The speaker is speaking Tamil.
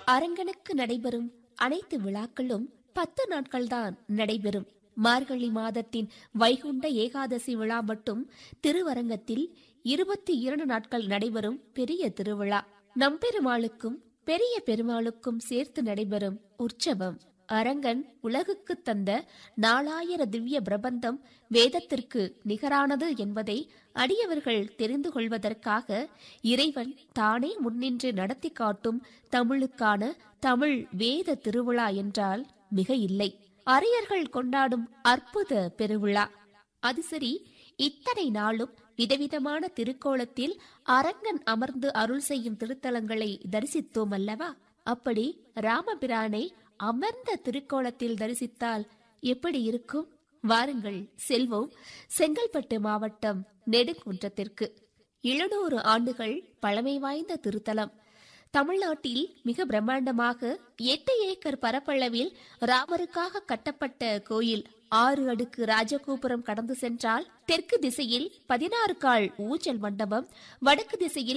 அரங்கனுக்கு நடைபெறும் அனைத்து விழாக்களும் பத்து நாட்கள்தான் நடைபெறும் மார்கழி மாதத்தின் வைகுண்ட ஏகாதசி விழா மட்டும் திருவரங்கத்தில் இருபத்தி இரண்டு நாட்கள் நடைபெறும் பெரிய திருவிழா நம்பெருமாளுக்கும் பெரிய பெருமாளுக்கும் சேர்த்து நடைபெறும் உற்சவம் அரங்கன் உலகுக்கு தந்த நாலாயிர திவ்ய பிரபந்தம் வேதத்திற்கு நிகரானது என்பதை அடியவர்கள் தெரிந்து கொள்வதற்காக இறைவன் தானே முன்னின்று நடத்தி காட்டும் தமிழுக்கான தமிழ் வேத திருவிழா என்றால் மிக இல்லை அரியர்கள் கொண்டாடும் அற்புத பெருவிழா அது சரி இத்தனை நாளும் விதவிதமான திருக்கோலத்தில் அரங்கன் அமர்ந்து அருள் செய்யும் திருத்தலங்களை தரிசித்தோம் அல்லவா அப்படி ராமபிரானை அமர்ந்த திருக்கோலத்தில் தரிசித்தால் எப்படி இருக்கும் வாருங்கள் செல்வோம் செங்கல்பட்டு மாவட்டம் நெடுங்குன்றத்திற்கு எழுநூறு ஆண்டுகள் பழமை வாய்ந்த திருத்தலம் தமிழ்நாட்டில் மிக பிரம்மாண்டமாக எட்டு ஏக்கர் பரப்பளவில் ராமருக்காக கட்டப்பட்ட கோயில் ஆறு அடுக்கு ராஜகோபுரம் கடந்து சென்றால் தெற்கு திசையில் பதினாறு கால் ஊஞ்சல் மண்டபம் வடக்கு திசையில்